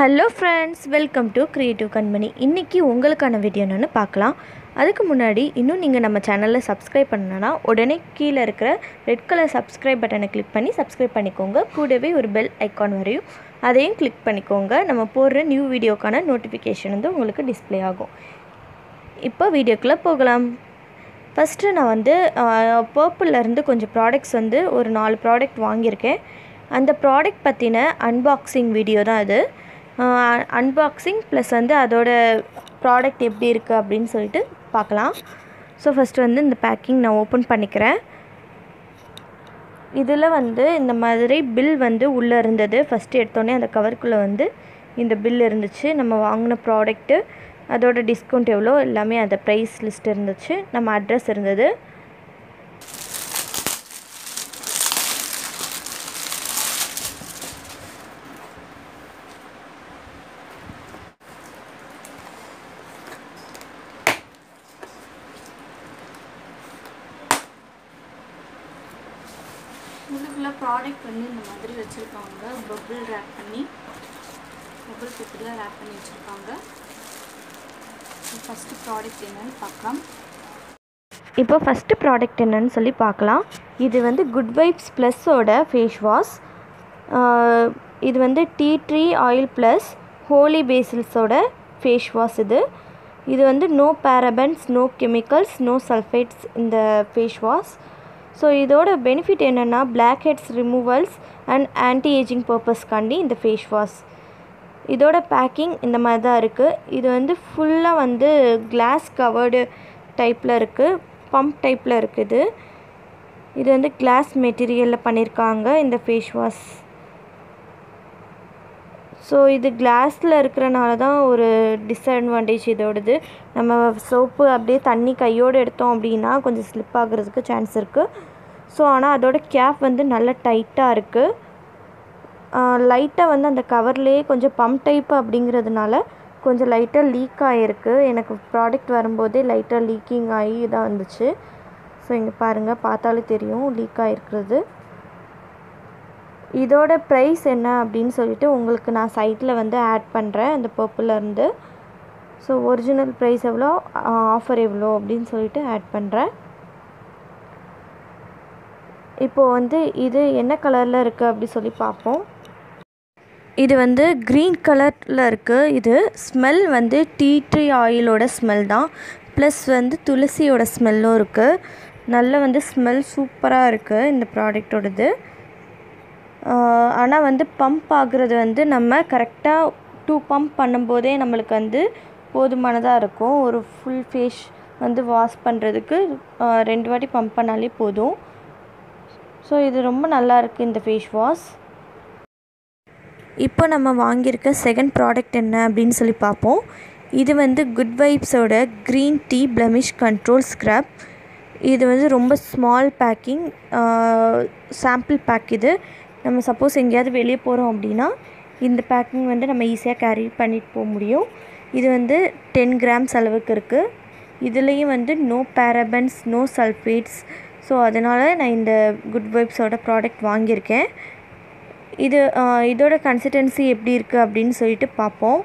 hello friends welcome to creative Kanmani இன்றைக்கி உங்களுக்கான video என்னென்னு பார்க்கலாம் அதுக்கு முன்னாடி இன்னும் நீங்கள் நம்ம சேனலில் சப்ஸ்கிரைப் பண்ணனா உடனே கீழே இருக்கிற ரெட் கலர் சப்ஸ்கிரைப் பட்டனை கிளிக் பண்ணி சப்ஸ்கிரைப் பண்ணிக்கோங்க கூடவே ஒரு பெல் ஐக்கான் வரையும் அதையும் கிளிக் பண்ணிக்கோங்க நம்ம போடுற நியூ வீடியோக்கான நோட்டிஃபிகேஷன் வந்து உங்களுக்கு டிஸ்ப்ளே ஆகும் இப்போ வீடியோக்குள்ளே போகலாம் ஃபஸ்ட்டு நான் வந்து பர்பிள்லேருந்து கொஞ்சம் ப்ராடக்ட்ஸ் வந்து ஒரு நாலு ப்ராடக்ட் வாங்கியிருக்கேன் அந்த ப்ராடக்ட் பற்றின அன்பாக்சிங் வீடியோ தான் அது அன்பாக்சிங் ப்ளஸ் வந்து அதோட ப்ராடக்ட் எப்படி இருக்குது அப்படின்னு சொல்லிட்டு பார்க்கலாம் ஸோ ஃபஸ்ட்டு வந்து இந்த பேக்கிங் நான் ஓப்பன் பண்ணிக்கிறேன் இதில் வந்து இந்த மாதிரி பில் வந்து உள்ளே இருந்தது ஃபஸ்ட்டு எடுத்தோடனே அந்த கவருக்குள்ளே வந்து இந்த பில் இருந்துச்சு நம்ம வாங்கின ப்ராடக்ட்டு அதோட டிஸ்கவுண்ட் எவ்வளோ எல்லாமே அந்த ப்ரைஸ் லிஸ்ட் இருந்துச்சு நம்ம அட்ரஸ் இருந்தது உள்ளுக்குள்ள ப்ராடக்ட் வந்து இந்த மாதிரி வச்சுருக்காங்க பபிள் ரேப் பண்ணி பபிள் பேப்பரில் ரேப் பண்ணி வச்சுருக்காங்க ஃபஸ்ட்டு ப்ராடக்ட் என்னன்னு பார்க்கலாம் இப்போ ஃபஸ்ட்டு ப்ராடக்ட் என்னன்னு சொல்லி பார்க்கலாம் இது வந்து குட் வைப்ஸ் ப்ளஸ்ஸோட ஃபேஸ் வாஷ் இது வந்து tea tree oil plus holy பேசில்ஸோட ஃபேஸ் வாஷ் இது இது வந்து no parabens no chemicals no sulphates இந்த ஃபேஸ் வாஷ் ஸோ இதோட பெனிஃபிட் என்னென்னா blackheads removals and anti ageing பர்பஸ்க்காண்டி இந்த ஃபேஸ் வாஷ் இதோட பேக்கிங் இந்த மாதிரி தான் இருக்குது இது வந்து ஃபுல்லாக வந்து கிளாஸ் கவர்டு டைப்பில் இருக்குது பம்ப் டைப்பில் இருக்குது இது வந்து கிளாஸ் மெட்டீரியலில் பண்ணியிருக்காங்க இந்த ஃபேஸ் வாஷ் ஸோ இது கிளாஸில் இருக்கிறனால தான் ஒரு டிஸ்அட்வான்டேஜ் இதோடது நம்ம சோப்பு அப்படியே தண்ணி கையோடு எடுத்தோம் அப்படின்னா கொஞ்சம் ஸ்லிப் ஆகுறதுக்கு சான்ஸ் இருக்குது ஸோ ஆனால் அதோட கேப் வந்து நல்ல டைட்டாக இருக்குது லைட்டாக வந்து அந்த கவர்லேயே கொஞ்சம் பம்ப் டைப் அப்படிங்கிறதுனால கொஞ்சம் லைட்டாக லீக் ஆகிருக்கு எனக்கு ப்ராடக்ட் வரும்போதே லைட்டாக லீக்கிங் ஆகி தான் வந்துச்சு ஸோ இங்கே பாருங்கள் பார்த்தாலே தெரியும் லீக் ஆகிருக்கிறது இதோட ப்ரைஸ் என்ன அப்படின்னு சொல்லிட்டு உங்களுக்கு நான் சைட்டில் வந்து ஆட் பண்ணுறேன் அந்த பர்பிள்லேருந்து ஸோ ஒரிஜினல் ப்ரைஸ் எவ்வளோ ஆஃபர் எவ்வளோ அப்படின்னு சொல்லிட்டு ஆட் பண்ணுறேன் இப்போது வந்து இது என்ன கலரில் இருக்குது அப்படி சொல்லி பார்ப்போம் இது வந்து க்ரீன் கலரில் இருக்குது இது ஸ்மெல் வந்து டீ ட்ரீ ஆயிலோட ஸ்மெல் தான் ப்ளஸ் வந்து துளசியோட ஸ்மெல்லும் இருக்குது நல்ல வந்து ஸ்மெல் சூப்பராக இருக்குது இந்த ப்ராடக்டோடது ஆனால் வந்து பம்ப் ஆகுறது வந்து நம்ம கரெக்டாக டூ பம்ப் பண்ணும்போதே நம்மளுக்கு வந்து போதுமானதாக இருக்கும் ஒரு ஃபுல் ஃபேஸ் வந்து வாஷ் பண்ணுறதுக்கு ரெண்டு வாட்டி பம்ப் பண்ணாலே போதும் ஸோ இது ரொம்ப நல்லா இருக்குது இந்த ஃபேஸ் வாஷ் இப்போ நம்ம வாங்கியிருக்க செகண்ட் ப்ராடக்ட் என்ன அப்படின்னு சொல்லி பார்ப்போம் இது வந்து குட் வைப்ஸோட green tea blemish control scrub இது வந்து ரொம்ப ஸ்மால் பேக்கிங் சாம்பிள் பேக் இது நம்ம சப்போஸ் எங்கேயாவது வெளியே போகிறோம் அப்படின்னா இந்த பேக்கிங் வந்து நம்ம ஈஸியாக கேரி பண்ணிட்டு போக முடியும் இது வந்து டென் கிராம்ஸ் அளவுக்கு இருக்குது இதுலேயும் வந்து no parabens no sulphates so அதனால் நான் இந்த குட் வைப்ஸோட ப்ராடக்ட் வாங்கியிருக்கேன் இது இதோட கன்சிஸ்டன்சி எப்படி இருக்குது அப்படின்னு சொல்லிட்டு பார்ப்போம்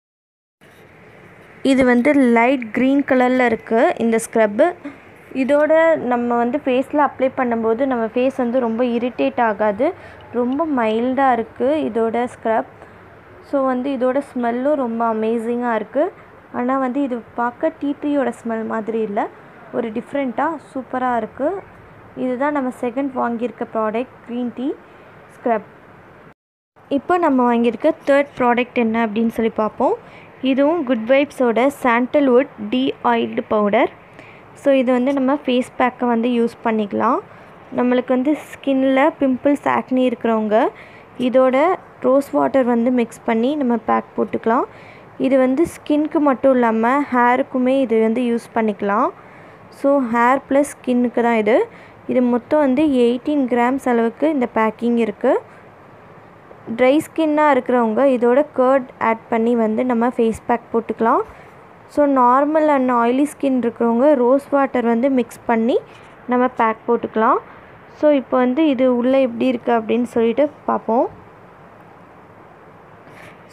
இது வந்து லைட் க்ரீன் கலரில் இருக்குது இந்த ஸ்க்ரப்பு இதோட நம்ம வந்து ஃபேஸில் அப்ளை பண்ணும்போது நம்ம ஃபேஸ் வந்து ரொம்ப இரிட்டேட் ஆகாது ரொம்ப மைல்டாக இருக்குது இதோட ஸ்க்ரப் ஸோ வந்து இதோட ஸ்மெல்லும் ரொம்ப அமேசிங்காக இருக்குது ஆனால் வந்து இது பார்க்க டீ ட்ரீயோட ஸ்மெல் மாதிரி இல்லை ஒரு டிஃப்ரெண்ட்டாக சூப்பராக இருக்குது இதுதான் நம்ம செகண்ட் வாங்கியிருக்க ப்ராடக்ட் க்ரீன் டீ ஸ்க்ரப் இப்போ நம்ம வாங்கியிருக்க தேர்ட் ப்ராடக்ட் என்ன அப்படின்னு சொல்லி பார்ப்போம் இதுவும் குட் வைப்ஸோட sandalwood de oiled powder so இது வந்து நம்ம ஃபேஸ் பேக்கை வந்து யூஸ் பண்ணிக்கலாம் நம்மளுக்கு வந்து ஸ்கின்னில் பிம்பிள்ஸ் ஆக்னி இருக்கிறவங்க இதோட ரோஸ் வாட்டர் வந்து மிக்ஸ் பண்ணி நம்ம பேக் போட்டுக்கலாம் இது வந்து ஸ்கின்க்கு மட்டும் இல்லாமல் ஹேருக்குமே இது வந்து யூஸ் பண்ணிக்கலாம் ஸோ ஹேர் ப்ளஸ் ஸ்கின்னுக்கு தான் இது இது மொத்தம் வந்து எயிட்டீன் கிராம்ஸ் அளவுக்கு இந்த பேக்கிங் இருக்குது ட்ரை ஸ்கின்னாக இருக்கிறவங்க இதோட கர்ட் ஆட் பண்ணி வந்து நம்ம ஃபேஸ் பேக் போட்டுக்கலாம் so normal and oily skin இருக்கிறவங்க ரோஸ் வாட்டர் வந்து மிக்ஸ் பண்ணி நம்ம பேக் போட்டுக்கலாம் ஸோ இப்போ வந்து இது உள்ளே எப்படி இருக்குது அப்படின்னு சொல்லிட்டு பார்ப்போம் ஸோ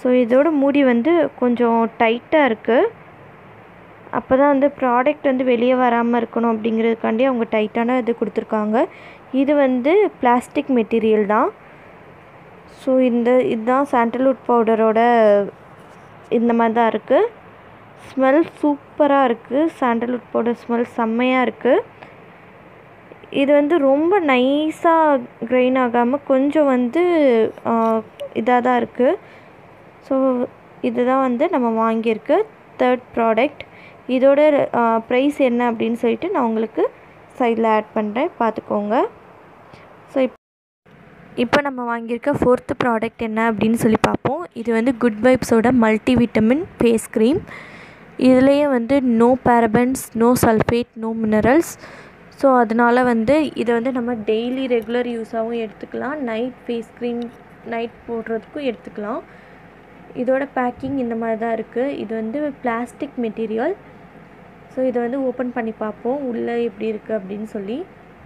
ஸோ இதோட மூடி வந்து கொஞ்சம் டைட்டாக இருக்குது அப்போ தான் வந்து ப்ராடக்ட் வந்து வெளியே வராமல் இருக்கணும் அப்படிங்கிறதுக்காண்டி அவங்க டைட்டான இது கொடுத்துருக்காங்க இது வந்து பிளாஸ்டிக் மெட்டீரியல் தான் ஸோ இந்த இதுதான் சாண்டல்வுட் பவுடரோட இந்த மாதிரி தான் இருக்குது ஸ்மெல் சூப்பராக இருக்குது சாண்டல்வுட் பவுடர் ஸ்மெல் செம்மையாக இருக்குது இது வந்து ரொம்ப நைஸாக கிரைன் ஆகாமல் கொஞ்சம் வந்து இதாக தான் இருக்குது ஸோ இதுதான் வந்து நம்ம வாங்கியிருக்கு தேர்ட் ப்ராடக்ட் இதோட ப்ரைஸ் என்ன அப்படின்னு சொல்லிட்டு நான் உங்களுக்கு சைடில் ஆட் பண்ணுறேன் பார்த்துக்கோங்க ஸோ இப் இப்போ நம்ம வாங்கியிருக்க ஃபோர்த்து ப்ராடக்ட் என்ன அப்படின்னு சொல்லி பார்ப்போம் இது வந்து குட் வைப்ஸோட மல்டி விட்டமின் ஃபேஸ் க்ரீம் இதுலேயே வந்து no parabens no sulphate no minerals so அதனால் வந்து இதை வந்து நம்ம டெய்லி ரெகுலர் யூஸாகவும் எடுத்துக்கலாம் நைட் ஃபேஸ் க்ரீம் நைட் போடுறதுக்கும் எடுத்துக்கலாம் இதோட பேக்கிங் இந்த மாதிரி தான் இருக்குது இது வந்து பிளாஸ்டிக் மெட்டீரியல் ஸோ இதை வந்து ஓப்பன் பண்ணி பார்ப்போம் உள்ளே எப்படி இருக்குது அப்படின்னு சொல்லி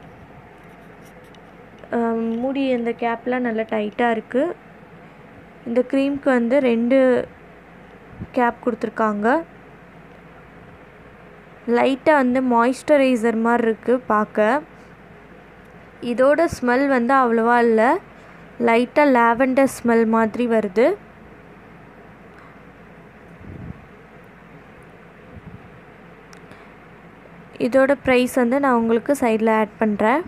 மூடி அந்த கேப்லாம் நல்லா டைட்டாக இருக்குது இந்த க்ரீம்க்கு வந்து ரெண்டு கேப் கொடுத்துருக்காங்க லைட்டாக வந்து மாய்ஸ்சரைசர் மாதிரி இருக்குது பார்க்க இதோட ஸ்மெல் வந்து அவ்வளோவா இல்லை லைட்டாக லாவெண்டர் ஸ்மெல் மாதிரி வருது இதோட ப்ரைஸ் வந்து நான் உங்களுக்கு சைடில் ஆட் பண்ணுறேன்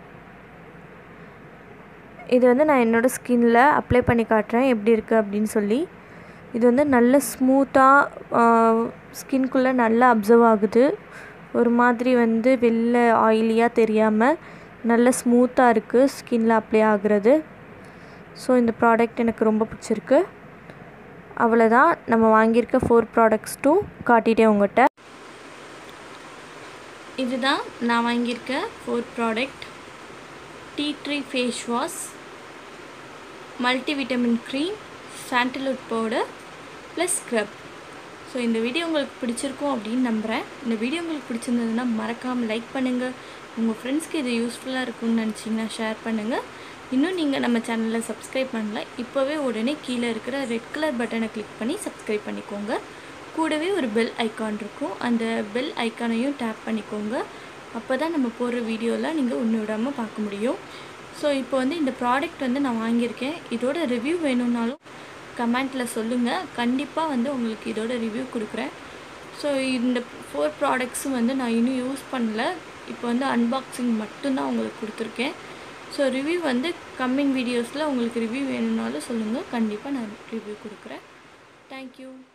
இது வந்து நான் என்னோடய ஸ்கின்னில் அப்ளை பண்ணி காட்டுறேன் எப்படி இருக்குது அப்படின்னு சொல்லி இது வந்து நல்ல ஸ்மூத்தாக ஸ்கின்குள்ளே நல்லா அப்சர்வ் ஆகுது ஒரு மாதிரி வந்து வெளில ஆயிலியாக தெரியாமல் நல்ல ஸ்மூத்தாக இருக்குது ஸ்கின்னில் அப்ளை ஆகுறது ஸோ இந்த ப்ராடக்ட் எனக்கு ரொம்ப பிடிச்சிருக்கு அவ்வளோதான் நம்ம வாங்கியிருக்க ஃபோர் ப்ராடக்ட்ஸ்ட்டும் காட்டிட்டேன் உங்கள்கிட்ட இதுதான் நான் வாங்கியிருக்க four product tea tree face wash multivitamin cream sandalwood powder plus scrub so இந்த வீடியோ உங்களுக்கு பிடிச்சிருக்கும் அப்படின்னு நம்புகிறேன் இந்த வீடியோ உங்களுக்கு பிடிச்சிருந்ததுன்னா மறக்காமல் லைக் பண்ணுங்கள் உங்கள் ஃப்ரெண்ட்ஸ்க்கு இது யூஸ்ஃபுல்லாக இருக்கும்னு நினச்சிங்கன்னா ஷேர் பண்ணுங்கள் இன்னும் நீங்கள் நம்ம சேனலில் சப்ஸ்கிரைப் பண்ணல இப்போவே உடனே கீழே இருக்கிற ரெட் கலர் பட்டனை கிளிக் பண்ணி சப்ஸ்கிரைப் பண்ணிக்கோங்க கூடவே ஒரு பெல் ஐக்கான் இருக்கும் அந்த பெல் ஐக்கானையும் டேப் பண்ணிக்கோங்க அப்போ தான் நம்ம போடுற வீடியோவில் நீங்கள் ஒன்று விடாமல் பார்க்க முடியும் ஸோ இப்போ வந்து இந்த ப்ராடக்ட் வந்து நான் வாங்கியிருக்கேன் இதோட ரிவ்யூ வேணும்னாலும் கமெண்ட்டில் சொல்லுங்கள் கண்டிப்பாக வந்து உங்களுக்கு இதோட ரிவ்யூ கொடுக்குறேன் ஸோ இந்த ஃபோர் ப்ராடக்ட்ஸும் வந்து நான் இன்னும் யூஸ் பண்ணல இப்போ வந்து அன்பாக்சிங் மட்டும்தான் உங்களுக்கு கொடுத்துருக்கேன் ஸோ ரிவ்யூ வந்து கம்மிங் வீடியோஸில் உங்களுக்கு ரிவ்யூ வேணும்னாலும் சொல்லுங்கள் கண்டிப்பாக நான் ரிவ்யூ கொடுக்குறேன் தேங்க்யூ